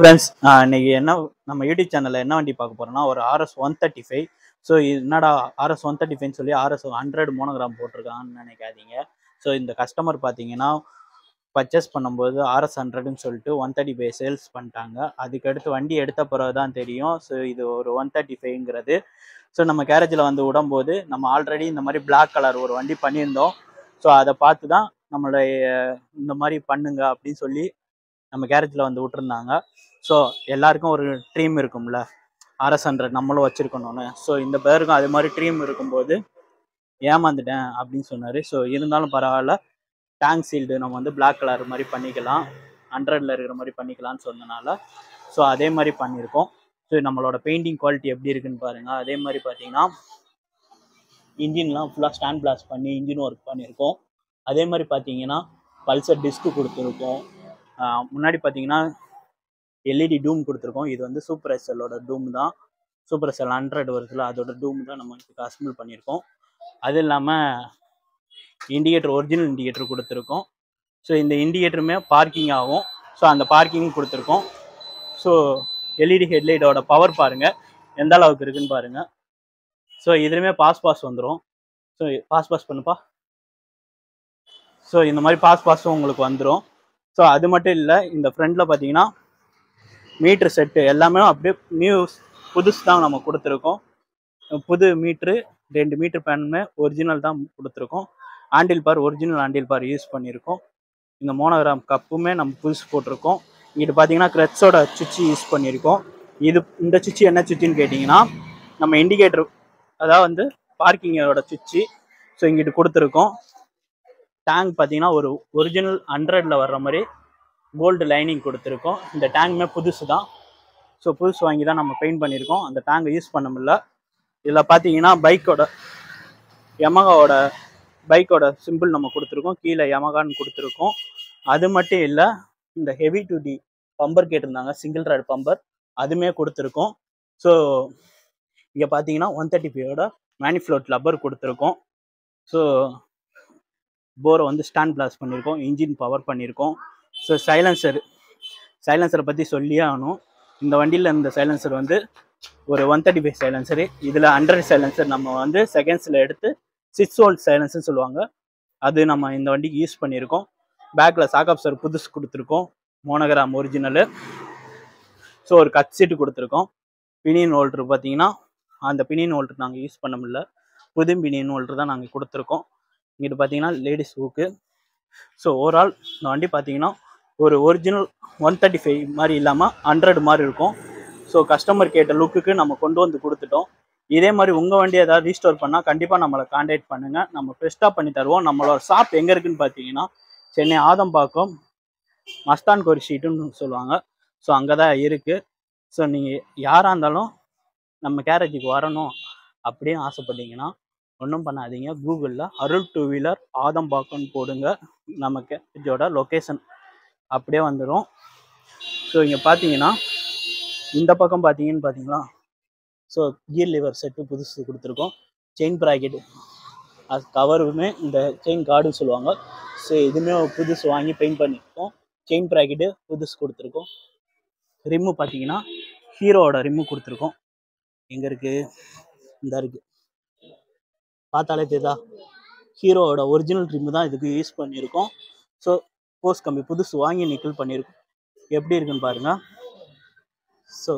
friends இன்னைக்கு என்ன நம்ம யூடியூப் சேனலில் என்ன வண்டி பார்க்க போறோம்னா ஒரு RS one thirty five so என்னடா ஆர்எஸ் ஒன் தேர்ட்டி ஃபைவ்னு சொல்லி ஆர்எஸ் ஹண்ட்ரட் மோனோகிராம் போட்டிருக்காங்கன்னு நினைக்காதீங்க ஸோ இந்த கஸ்டமர் பார்த்தீங்கன்னா பர்ச்சேஸ் பண்ணும்போது ஆர்எஸ் ஹண்ட்ரட்னு சொல்லிட்டு ஒன் தேர்ட்டி ஃபைவ் சேல்ஸ் பண்ணிட்டாங்க அதுக்கடுத்து வண்டி எடுத்த பிறகு தான் தெரியும் ஸோ இது ஒரு ஒன் தேர்ட்டி ஃபைவ்ங்கிறது ஸோ நம்ம கேரேஜில் வந்து விடும்போது நம்ம ஆல்ரெடி இந்த மாதிரி Black கலர் ஒரு வண்டி பண்ணியிருந்தோம் ஸோ அதை பார்த்து தான் நம்மளுடைய இந்த மாதிரி பண்ணுங்க அப்படின்னு சொல்லி நம்ம கேரேஜில் வந்து விட்டுருந்தாங்க ஸோ எல்லாருக்கும் ஒரு ட்ரீம் இருக்கும்ல ஆர்எஸ் ஹண்ட்ரட் நம்மளும் வச்சுருக்கணும்னு ஸோ இந்த பேருக்கும் அது மாதிரி ட்ரீம் இருக்கும்போது ஏமாந்துட்டேன் அப்படின்னு சொன்னார் ஸோ இருந்தாலும் பரவாயில்ல டேங்க் சீல்டு நம்ம வந்து Black கலர் மாதிரி பண்ணிக்கலாம் ஹண்ட்ரடில் இருக்கிற மாதிரி பண்ணிக்கலாம்னு சொன்னனால ஸோ அதே மாதிரி பண்ணியிருக்கோம் ஸோ நம்மளோட பெயிண்டிங் குவாலிட்டி எப்படி இருக்குன்னு பாருங்கள் அதே மாதிரி பார்த்தீங்கன்னா இன்ஜின்லாம் ஃபுல்லாக ஸ்டாண்ட் பிளாஸ் பண்ணி இன்ஜின் ஒர்க் பண்ணியிருக்கோம் அதே மாதிரி பார்த்தீங்கன்னா பல்சர் டிஸ்க்கு கொடுத்துருக்கோம் ஆஹ் முன்னாடி பார்த்தீங்கன்னா எல்இடி டூம் கொடுத்துருக்கோம் இது வந்து சூப்பர் எஸ்எல்லோட டூம் தான் சூப்பர் எஸ்எல் ஹண்ட்ரட் வருதுல அதோட டூம் தான் நம்ம இப்போ அசம்பிள் பண்ணியிருக்கோம் அது இல்லாமல் இண்டிகேட்டர் ஒரிஜினல் இண்டிகேட்டர் கொடுத்துருக்கோம் ஸோ இந்த இண்டிகேட்டருமே பார்க்கிங் ஆகும் ஸோ அந்த பார்க்கிங் கொடுத்துருக்கோம் ஸோ எல்இடி ஹெட்லைட்டோட பவர் பாருங்கள் எந்த அளவுக்கு இருக்குன்னு பாருங்கள் ஸோ இதுலையுமே பாஸ் பாஸ் வந்துடும் ஸோ பாஸ் பாஸ் பண்ணுப்பா ஸோ இந்த மாதிரி பாஸ் பாஸும் உங்களுக்கு வந்துடும் ஸோ அது மட்டும் இல்லை இந்த ஃப்ரண்ட்டில் பார்த்தீங்கன்னா மீட்ரு செட்டு எல்லாமே அப்படியே நியூ புதுசு தான் நம்ம கொடுத்துருக்கோம் புது மீட்ரு ரெண்டு மீட்ரு பேனுமே ஒரிஜினல் தான் கொடுத்துருக்கோம் ஆண்டில் பார் ஒரிஜினல் ஆண்டில் பார் யூஸ் பண்ணியிருக்கோம் இந்த மோனோகிராம் கப்புமே நம்ம புதுசு போட்டிருக்கோம் இங்கிட்டு பார்த்தீங்கன்னா க்ரெட்ஸோட சுவிட்ச் யூஸ் பண்ணியிருக்கோம் இது இந்த சுவிட்ச் என்ன சுவிட்சுன்னு கேட்டிங்கன்னா நம்ம இண்டிகேட்டர் அதாவது வந்து பார்க்கிங்கோட சுவிட்சு ஸோ இங்கிட்டு கொடுத்துருக்கோம் டேங்க் பார்த்தீங்கன்னா ஒரு ஒரிஜினல் ஹண்ட்ரடில் வர்ற மாதிரி கோல்டு லைனிங் கொடுத்துருக்கோம் இந்த டேங்குமே புதுசு தான் ஸோ புதுசு வாங்கி தான் நம்ம பெயிண்ட் பண்ணியிருக்கோம் அந்த டேங்கை யூஸ் பண்ண முடியல இதில் பார்த்தீங்கன்னா பைக்கோட யமகாவோட பைக்கோட சிம்பிள் நம்ம கொடுத்துருக்கோம் கீழே யமகான்னு கொடுத்துருக்கோம் அது மட்டும் இல்லை இந்த ஹெவி டியூட்டி பம்பர் கேட்டிருந்தாங்க சிங்கிள் ராட் பம்பர் அதுவுமே கொடுத்துருக்கோம் ஸோ இங்கே பார்த்தீங்கன்னா ஒன் தேர்ட்டி ஃபைவோட மேனிஃப்ளோட் லப்பர் கொடுத்துருக்கோம் ஸோ போரை வந்து ஸ்டாண்ட் பிளாஸ் பண்ணியிருக்கோம் இன்ஜின் பவர் பண்ணியிருக்கோம் ஸோ சைலன்சர் சைலன்சரை பற்றி சொல்லியே ஆகணும் இந்த வண்டியில் இந்த சைலன்சர் வந்து ஒரு ஒன் தேர்ட்டி ஃபைவ் சைலன்சரு இதில் ஹண்ட்ரட் சைலன்சர் நம்ம வந்து செகண்ட்ஸில் எடுத்து சிக்ஸ் வோல்ட் சைலன்சர்னு சொல்லுவாங்க அது நம்ம இந்த வண்டிக்கு யூஸ் பண்ணியிருக்கோம் பேக்கில் சாக்காப் சார் புதுசு கொடுத்துருக்கோம் மோனோகிராம் ஒரிஜினலு ஸோ ஒரு கட் சீட்டு கொடுத்துருக்கோம் பினியன் ஹோல்ட்ரு பார்த்தீங்கன்னா அந்த பினியன் ஹோல்ட்ரு நாங்கள் யூஸ் பண்ண முடியல புது பினியன் ஹோல்ட்ரு தான் நாங்கள் கொடுத்துருக்கோம் இங்கிட்டு பார்த்தீங்கன்னா லேடிஸ் ஹூக்கு ஸோ ஓவரால் இந்த வண்டி பார்த்தீங்கன்னா ஒரு ஒரிஜினல் ஒன் தேர்ட்டி ஃபைவ் மாதிரி இல்லாமல் ஹண்ட்ரட் மாதிரி இருக்கும் ஸோ கஸ்டமர் கேட்ட லுக்குக்கு நம்ம கொண்டு வந்து கொடுத்துட்டோம் இதே மாதிரி உங்கள் வண்டி ஏதாவது ரீஸ்டோர் பண்ணால் கண்டிப்பாக நம்மளை காண்டாக்ட் பண்ணுங்கள் நம்ம பெஸ்ட்டாக பண்ணி தருவோம் நம்மளோட ஷாப் எங்கே இருக்குன்னு பார்த்தீங்கன்னா சென்னை ஆதம்பாக்கம் மஸ்தான் கோரி ஷீட்டுன்னு சொல்லுவாங்க ஸோ அங்கே தான் இருக்குது ஸோ நீங்கள் யாராக இருந்தாலும் நம்ம கேரேஜுக்கு வரணும் அப்படின்னு ஆசைப்பட்டீங்கன்னா ஒன்றும் பண்ணாதீங்க கூகுளில் அருள் டூ வீலர் ஆதம்பாக்கம்னு போடுங்க நம்ம கேரேஜோட லொக்கேஷன் அப்படியே வந்துடும் ஸோ இங்கே பார்த்தீங்கன்னா இந்த பக்கம் பார்த்தீங்கன்னு பார்த்தீங்களா ஸோ கியர் லிவர் செட்டு புதுசு கொடுத்துருக்கோம் செயின் ப்ராக்கெட்டு அது கவருமே இந்த செயின் கார்டுன்னு சொல்லுவாங்க ஸோ இதுவுமே புதுசு வாங்கி பெயிண்ட் பண்ணியிருக்கோம் செயின் ப்ராக்கெட்டு புதுசு கொடுத்துருக்கோம் ரிம்மு பார்த்தீங்கன்னா ஹீரோவோட ரிம்மு கொடுத்துருக்கோம் எங்கே இருக்குது இந்த இருக்குது பார்த்தாலே தெரியுதா ஹீரோவோட ஒரிஜினல் ரிம்மு தான் இதுக்கு யூஸ் பண்ணியிருக்கோம் ஸோ போஸ்ட் கம்பி புதுசு வாங்கி நிக்கல் பண்ணியிருக்கோம் எப்படி இருக்குன்னு பாருங்கள் ஸோ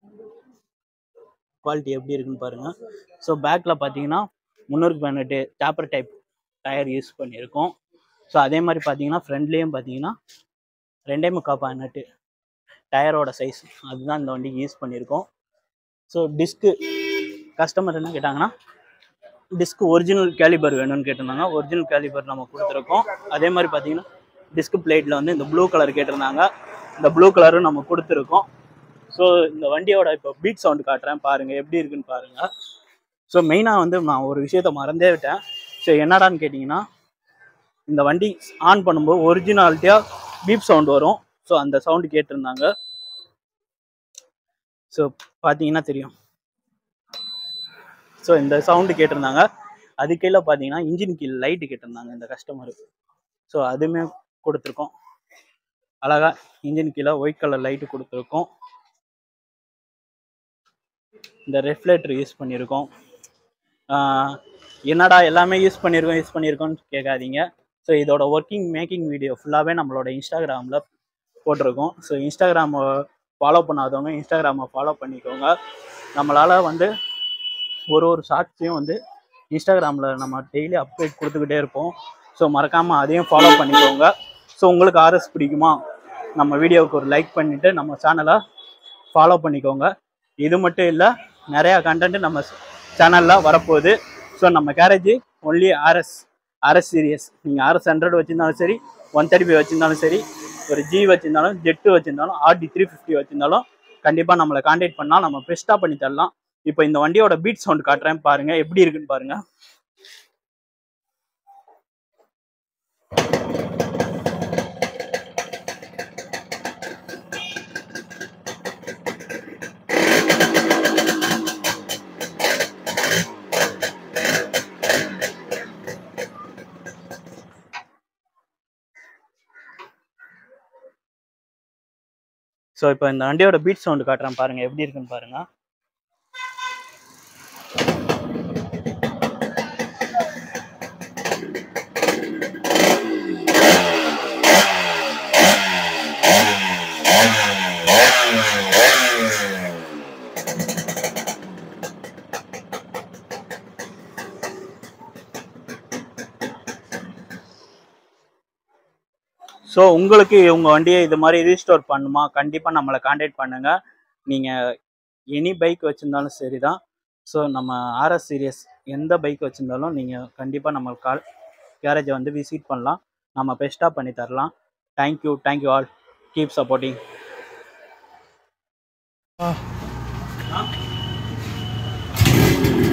குவாலிட்டி எப்படி இருக்குன்னு பாருங்கள் ஸோ பேக்கில் பார்த்தீங்கன்னா முன்னூறுக்கு பதினெட்டு டாப்பர் டைப் டயர் யூஸ் பண்ணியிருக்கோம் ஸோ அதே மாதிரி பார்த்தீங்கன்னா ஃப்ரண்ட்லேயும் பார்த்தீங்கன்னா ரெண்டே முக்கால் பதினெட்டு டயரோட சைஸ் அதுதான் இந்த வண்டிக்கு யூஸ் பண்ணியிருக்கோம் ஸோ டிஸ்க்கு கஸ்டமர் என்ன கேட்டாங்கன்னா டிஸ்க் ஒரிஜினல் கேலிபர் வேணும்னு கேட்டிருந்தாங்க ஒரிஜினல் கேலிபர் நம்ம கொடுத்துருக்கோம் அதே மாதிரி பார்த்தீங்கன்னா டிஸ்க் பிளேட்டில் வந்து இந்த ப்ளூ கலர் கேட்டிருந்தாங்க இந்த ப்ளூ கலரும் நம்ம கொடுத்துருக்கோம் ஸோ இந்த வண்டியோட இப்போ பீட் சவுண்டு காட்டுறேன் பாருங்கள் எப்படி இருக்குன்னு பாருங்கள் ஸோ மெயினாக வந்து நான் ஒரு விஷயத்த மறந்தே விட்டேன் ஸோ என்னடான்னு கேட்டிங்கன்னா இந்த வண்டி ஆன் பண்ணும்போது ஒரிஜினாலிட்டியாக பீப் சவுண்ட் வரும் ஸோ அந்த சவுண்டு கேட்டிருந்தாங்க ஸோ பார்த்தீங்கன்னா தெரியும் ஸோ இந்த சவுண்டு கேட்டிருந்தாங்க அது கீழே பார்த்தீங்கன்னா இன்ஜின் கீழ் லைட்டு கேட்டிருந்தாங்க இந்த கஸ்டமருக்கு ஸோ அதுவுமே கொடுத்துருக்கோம் அழகா இன்ஜின் கீழே ஒயிட் கலர் லைட்டு கொடுத்துருக்கோம் இந்த ரெஃப்ளெக்டர் யூஸ் பண்ணியிருக்கோம் ஆஹ் என்னடா எல்லாமே யூஸ் பண்ணியிருக்கோம் யூஸ் பண்ணியிருக்கோம்னு கேட்காதீங்க ஸோ இதோட ஒர்க்கிங் மேக்கிங் வீடியோ ஃபுல்லாகவே நம்மளோட இன்ஸ்டாகிராமில் போட்டிருக்கோம் ஸோ இன்ஸ்டாகிராமை ஃபாலோ பண்ணாதவங்க இன்ஸ்டாகிராமை ஃபாலோ பண்ணிக்கோங்க நம்மளால் வந்து ஒரு ஒரு ஷார்ட்ஸையும் வந்து இன்ஸ்டாகிராமில் நம்ம டெய்லி அப்டேட் கொடுத்துக்கிட்டே இருப்போம் ஸோ மறக்காமல் அதையும் ஃபாலோ பண்ணிக்கோங்க ஸோ உங்களுக்கு ஆர்எஸ் பிடிக்குமா நம்ம வீடியோவுக்கு ஒரு லைக் பண்ணிவிட்டு நம்ம சேனலை ஃபாலோ பண்ணிக்கோங்க இது மட்டும் இல்லை நிறையா கண்டென்ட் நம்ம சேனலில் வரப்போகுது ஸோ நம்ம garage only RS RS series நீங்கள் ஆர்எஸ் ஹண்ட்ரட் வச்சுருந்தாலும் சரி ஒன் தேர்ட்டி ஃபைவ் வச்சுருந்தாலும் சரி ஒரு ஜி வச்சுருந்தாலும் ஜெட்டு வச்சுருந்தாலும் ஆர்டி த்ரீ ஃபிஃப்டி வச்சுருந்தாலும் கண்டிப்பாக நம்மளை காண்டாக்ட் பண்ணால் நம்ம பெஸ்ட்டாக பண்ணி தரலாம் இப்போ இந்த வண்டியோட பீட் சவுண்ட் காட்டுறேன் பாருங்க எப்படி இருக்குன்னு பாருங்க ஸோ இப்போ இந்த வண்டியோட பீட் சவுண்ட் காட்டுறேன் பாருங்க எப்படி இருக்குன்னு பாருங்க ஸோ உங்களுக்கு உங்கள் வண்டியை இது மாதிரி ரீஸ்டோர் பண்ணுமா கண்டிப்பாக நம்மளை காண்டாக்ட் பண்ணுங்க நீங்கள் எனி பைக் வச்சுருந்தாலும் சரி தான் ஸோ நம்ம ஆர்எஸ் சீரியஸ் எந்த பைக் வச்சுருந்தாலும் நீங்கள் கண்டிப்பாக நம்ம கால் கேரேஜை வந்து விசிட் பண்ணலாம் நம்ம பெஸ்ட்டாக பண்ணி தரலாம் thank you thank you all keep supporting ஆ